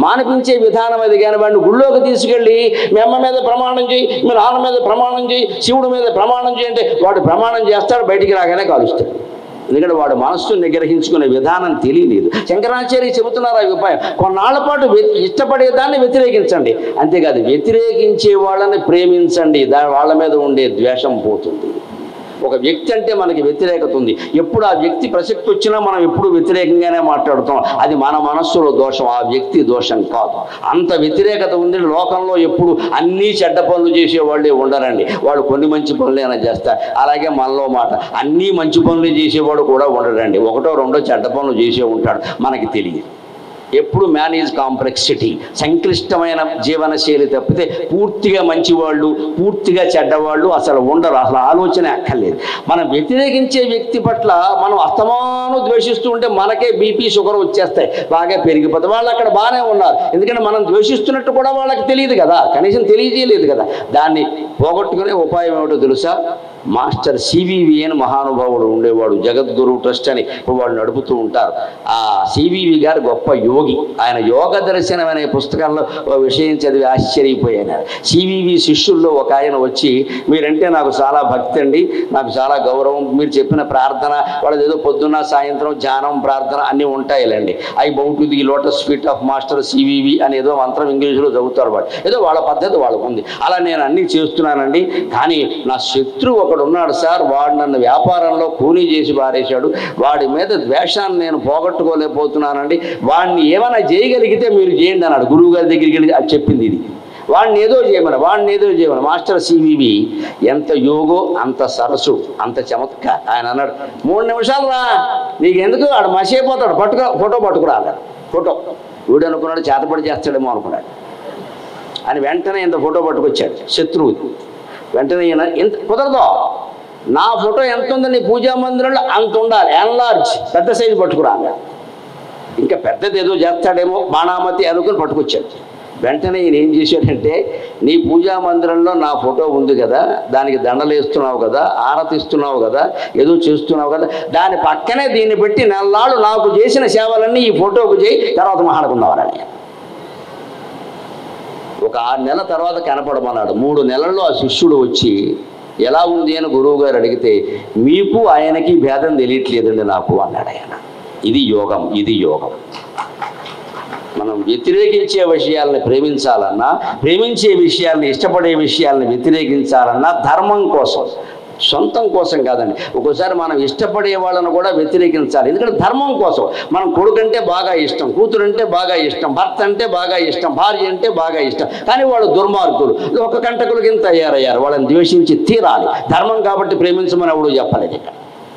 మానిపించే విధానం అది కానీ వాడిని గుళ్ళోకి తీసుకెళ్ళి మీ అమ్మ మీద ప్రమాణం చేయి మీ నాన్న మీద ప్రమాణం చేయి శివుడి మీద ప్రమాణం చేయి అంటే వాడు ప్రమాణం చేస్తాడు బయటికి రాగానే కాలుస్తాడు ఎందుకంటే వాడు మనస్సును నిగ్రహించుకునే విధానం తెలియలేదు శంకరాచార్య చెబుతున్నారు ఆ ఉపాయం కొన్నాళ్ల పాటు వ్య- ఇష్టపడేదాన్ని వ్యతిరేకించండి అంతేకాదు వ్యతిరేకించే వాళ్ళని ప్రేమించండి దా వాళ్ళ మీద ఉండే ద్వేషం పోతుంది ఒక వ్యక్తి అంటే మనకి వ్యతిరేకత ఉంది ఎప్పుడు ఆ వ్యక్తి ప్రసక్తి వచ్చినా మనం ఎప్పుడు వ్యతిరేకంగానే మాట్లాడుతాం అది మన మనస్సులో దోషం ఆ వ్యక్తి దోషం కాదు అంత వ్యతిరేకత ఉంది లోకంలో ఎప్పుడు అన్నీ చెడ్డ పనులు చేసేవాళ్ళే ఉండరండి వాళ్ళు కొన్ని మంచి పనులైనా చేస్తారు అలాగే మనలో మాట అన్నీ మంచి పనులు చేసేవాడు కూడా ఉండడండి ఒకటో రెండో చెడ్డ పనులు చేసే ఉంటాడు మనకి తెలియదు ఎప్పుడు మేనేజ్ కాంప్లెక్సిటీ సంక్లిష్టమైన జీవనశైలి తప్పితే పూర్తిగా మంచివాళ్ళు పూర్తిగా చెడ్డవాళ్ళు అసలు ఉండరు అసలు ఆలోచన అక్కర్లేదు మనం వ్యతిరేకించే వ్యక్తి పట్ల మనం అస్తమానం ద్వేషిస్తూ ఉంటే మనకే బీపీ షుగర్ వచ్చేస్తాయి బాగా పెరిగిపోతాయి వాళ్ళు అక్కడ బాగానే ఉన్నారు ఎందుకంటే మనం ద్వేషిస్తున్నట్టు కూడా వాళ్ళకి తెలియదు కదా కనీసం తెలియజేయలేదు కదా దాన్ని పోగొట్టుకునే ఉపాయం ఏమిటో తెలుసా మాస్టర్ సివివి అని మహానుభావుడు ఉండేవాడు జగద్గురు ట్రస్ట్ అని ఇప్పుడు వాళ్ళు నడుపుతూ ఉంటారు ఆ సివివి గారు గొప్ప యోగి ఆయన యోగ దర్శనం అనే పుస్తకంలో ఒక విషయం చదివి ఆశ్చర్యపోయాను సివివి శిష్యుల్లో ఒక ఆయన వచ్చి మీరంటే నాకు చాలా భక్తి అండి నాకు చాలా గౌరవం మీరు చెప్పిన ప్రార్థన వాళ్ళది ఏదో పొద్దున్న సాయంత్రం ధ్యానం ప్రార్థన అన్నీ ఉంటాయిలేండి I bow to the lotus feet of master CVV అని ఏదో మంత్రం ఇంగ్లీషులో చదువుతారు వాళ్ళు ఏదో వాళ్ళ పద్ధతి వాళ్ళకు ఉంది అలా నేను అన్నీ చేస్తున్నానండి కానీ నా శత్రువు ఒకడు ఉన్నాడు సార్ వాడు నన్ను వ్యాపారంలో కూలీ చేసి పారేశాడు వాడి మీద ద్వేషాన్ని నేను పోగొట్టుకోలేకపోతున్నానండి వాడిని ఏమైనా చేయగలిగితే మీరు చేయండి అన్నాడు గురువు గారి దగ్గరికి వెళ్ళి అది చెప్పింది ఇది వాడిని ఏదో చేయమని వాడిని ఏదో చేయమని మాస్టర్ సివివి ఎంత యోగో అంత సరస్సు అంత చమత్కార్ ఆయన అన్నాడు మూడు నిమిషాలు రా నీకు ఎందుకు వాడు మసైపోతాడు పట్టుకురా ఫోటో పట్టుకురా అన్నాడు ఫోటో వీడు అనుకున్నాడు చేతపడి చేస్తాడేమో అనుకున్నాడు అని వెంటనే ఇంత ఫోటో పట్టుకొచ్చాడు శత్రువుది వెంటనే ఈయన ఇంత కుదరదు నా ఫోటో ఎంత ఉందో నీ పూజా మందిరంలో అంత ఉండాలి ఎన్లార్జ్ పెద్ద సైజు పట్టుకురా అన్నాడు ఇంకా పెద్దది ఏదో చేస్తాడేమో బాణామతి అనుకుని పట్టుకొచ్చాడు వెంటనే ఈయన ఏం చేశాడంటే నీ పూజా మందిరంలో నా ఫోటో ఉంది కదా దానికి దండలు వేస్తున్నావు కదా ఆరతి ఇస్తున్నావు కదా ఏదో చేస్తున్నావు కదా దాని పక్కనే దీన్ని పెట్టి నెలనాళ్ళు నాకు చేసిన సేవలన్నీ ఈ ఫోటోకు చేయి తర్వాత మాట్లాడుకుందామని ఒక ఆరు నెలల తర్వాత కనపడమన్నాడు మూడు నెలల్లో ఆ శిష్యుడు వచ్చి ఎలా ఉంది అని గురువు గారు అడిగితే మీకు ఆయనకి భేదం తెలియట్లేదండి నాకు అన్నాడు ఆయన ఇది యోగం ఇది యోగం మనం వ్యతిరేకించే విషయాలను ప్రేమించాలన్నా ప్రేమించే విషయాల్ని ఇష్టపడే విషయాలను వ్యతిరేకించాలన్నా ధర్మం కోసం సొంతం కోసం కాదండి ఒక్కోసారి మనం ఇష్టపడే వాళ్ళను కూడా వ్యతిరేకించాలి ఎందుకంటే ధర్మం కోసం మనం కొడుకంటే బాగా ఇష్టం కూతురు అంటే బాగా ఇష్టం భర్త అంటే బాగా ఇష్టం భార్య అంటే బాగా ఇష్టం కానీ వాళ్ళు దుర్మార్గులు ఒక కంటకుల కింద తయారయ్యారు వాళ్ళని ద్వేషించి తీరాలి ధర్మం కాబట్టి ప్రేమించమని ఎవడు చెప్పలేదు ఇక్కడ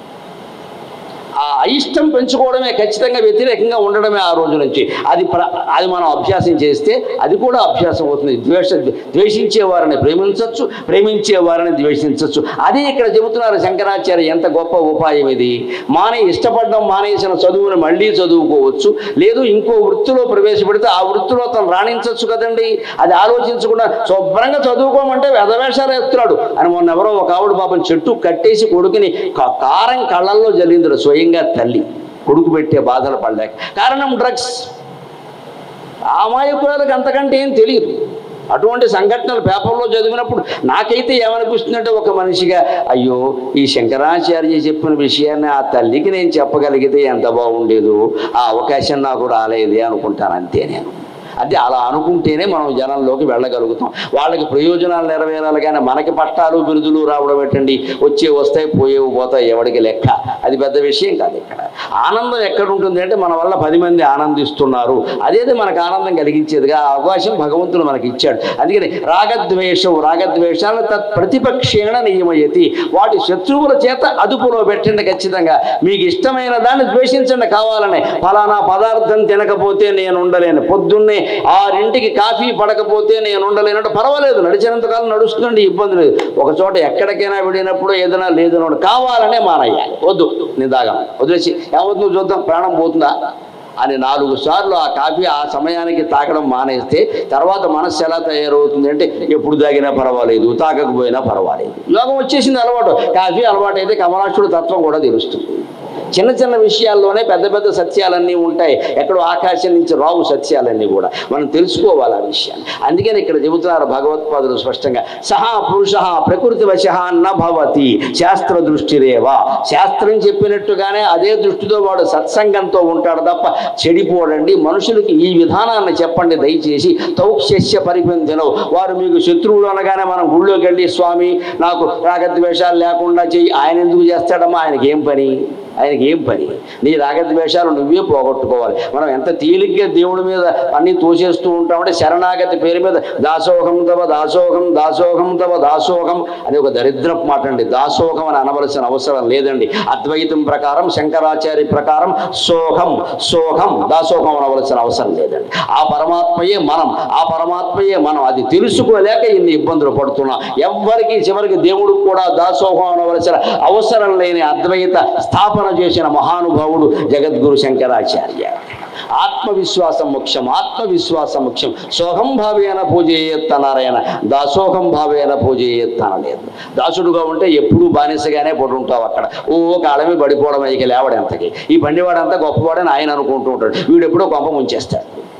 ఆ అయిష్టం పెంచుకోవడమే ఖచ్చితంగా వ్యతిరేకంగా ఉండడమే ఆ రోజు నుంచి అది ప్ర అది మనం అభ్యాసం చేస్తే అది కూడా అభ్యాసం అవుతుంది ద్వేష ద్వేషించే వారిని ప్రేమించవచ్చు ప్రేమించే వారిని ద్వేషించవచ్చు అదే ఇక్కడ చెబుతున్నారు శంకరాచార్య ఎంత గొప్ప ఉపాయం ఇది మానే ఇష్టపడడం మానేసిన చదువుని మళ్ళీ చదువుకోవచ్చు లేదు ఇంకో వృత్తిలో ప్రవేశపెడితే ఆ వృత్తిలో తను రాణించవచ్చు కదండి అది ఆలోచించకుండా శుభ్రంగా చదువుకోమంటే వెధవేషాలు ఎత్తున్నాడు అని మొన్న ఎవరో ఒక ఆవిడ పాపం చెట్టు కట్టేసి కొడుకుని కా- కారం కళ్ళల్లో జల్లిందిరు స్వయంగా తల్లి కొడుకు పెట్టే బాధలు పడలేక కారణం డ్రగ్స్ అమాయకురాలకు అంతకంటే ఏం తెలియదు అటువంటి సంఘటనలు పేపర్లో చదివినప్పుడు నాకైతే ఏమనిపిస్తుందంటే ఒక మనిషిగా అయ్యో ఈ శంకరాచార్య చెప్పిన విషయాన్ని ఆ తల్లికి నేను చెప్పగలిగితే ఎంత బాగుండేదో ఆ అవకాశం నాకు రాలేదే అనుకుంటాను అంతే నేను అంటే అలా అనుకుంటేనే మనం జనంలోకి వెళ్ళగలుగుతాం వాళ్ళకి ప్రయోజనాలు నెరవేరాలి కానీ మనకి పట్టాలు బిరుదులు రావడం ఏంటండి వచ్చే వస్తాయి పోయేవి పోతాయి ఎవడికి లెక్క అది పెద్ద విషయం కాదు ఇక్కడ ఆనందం ఎక్కడ ఉంటుంది అంటే మన వల్ల పది మంది ఆనందిస్తున్నారు అదేది మనకు ఆనందం కలిగించేదిగా ఆ అవకాశం భగవంతుడు మనకి ఇచ్చాడు అందుకని రాగద్వేషం రాగద్వేషాలను తత్ ప్రతిపక్షేణ నియమయతి వాటి శత్రువుల చేత అదుపులో పెట్టండి ఖచ్చితంగా మీకు ఇష్టమైన దాన్ని ద్వేషించండి కావాలని ఫలానా పదార్థం తినకపోతే నేను ఉండలేను పొద్దున్నే ఆరింటికి కాఫీ పడకపోతే నేను ఉండలేనంటే పర్వాలేదు నడిచినంతకాలం నడుస్తుంది ఇబ్బంది లేదు ఒక చోట ఎక్కడికైనా వెళ్ళినప్పుడు ఏదైనా లేదన్నాడు కావాలనే మానయ్యాలి వద్దు నిదాగం వదిలేసి ఏమవుతుందో చూద్దాం ప్రాణం పోతుందా అని నాలుగు సార్లు ఆ కాఫీ ఆ సమయానికి తాగడం మానేస్తే తర్వాత మనస్సు ఎలా తయారవుతుంది అంటే ఎప్పుడు తాగినా పర్వాలేదు తాగకపోయినా పర్వాలేదు యోగం వచ్చేసింది అలవాటు కాఫీ అలవాటు అయితే కమలాక్షుడు తత్వం కూడా తెలుస్తుంది చిన్న చిన్న విషయాల్లోనే పెద్ద పెద్ద సత్యాలన్నీ ఉంటాయి ఎక్కడో ఆకాశం నుంచి రావు సత్యాలన్నీ కూడా మనం తెలుసుకోవాలి ఆ విషయాన్ని అందుకని ఇక్కడ చెబుతున్నారు భగవత్పాదులు స్పష్టంగా సహా పురుష ప్రకృతి వశ న భవతి శాస్త్ర దృష్టిరేవా శాస్త్రం చెప్పినట్టుగానే అదే దృష్టితో వాడు సత్సంగంతో ఉంటాడు తప్ప చెడిపోడండి మనుషులకి ఈ విధానాన్ని చెప్పండి దయచేసి తౌక్ష్య పరిపంధినో వారు మీకు శత్రువులు అనగానే మనం గుళ్ళోకి వెళ్ళి స్వామి నాకు రాగద్వేషాలు లేకుండా చెయ్యి ఆయన ఎందుకు చేస్తాడమ్మా ఆయనకి ఏం పని ఆయనకి ఏం పని నీ రాగద్వేషాలు నువ్వే పోగొట్టుకోవాలి మనం ఎంత తేలిగ్గా దేవుడి మీద అన్ని తోసేస్తూ ఉంటామంటే శరణాగతి పేరు మీద దాసోహం తవ దాసోహం దాసోహం తవ దాసోహం అది ఒక దరిద్ర మాట అండి దాసోహం అని అనవలసిన అవసరం లేదండి అద్వైతం ప్రకారం శంకరాచార్య ప్రకారం సోహం సోహం దాసోహం అనవలసిన అవసరం లేదండి ఆ పరమాత్మయే మనం ఆ పరమాత్మయే మనం అది తెలుసుకోలేక ఇన్ని ఇబ్బందులు పడుతున్నాం ఎవ్వరికి చివరికి దేవుడికి కూడా దాసోహం అనవలసిన అవసరం లేని అద్వైత స్థాపన చేసిన మహానుభావుడు జగద్గురు శంకరాచార్య ఆత్మవిశ్వాసం ముఖ్యం ఆత్మవిశ్వాసం ముఖ్యం సోహం భావేన పూజయేత్ అన్నారాయణ దాసోహం భావేన పూజయేత్ అనలేదు దాసుడుగా ఉంటే ఎప్పుడూ బానిసగానే పడి ఉంటావు అక్కడ ఓ కాలమే పడిపోవడం ఇక లేవడంతకి ఈ బండివాడంతా గొప్పవాడని ఆయన అనుకుంటూ ఉంటాడు వీడు ఎప్పుడో కొంప ముంచేస్తాడు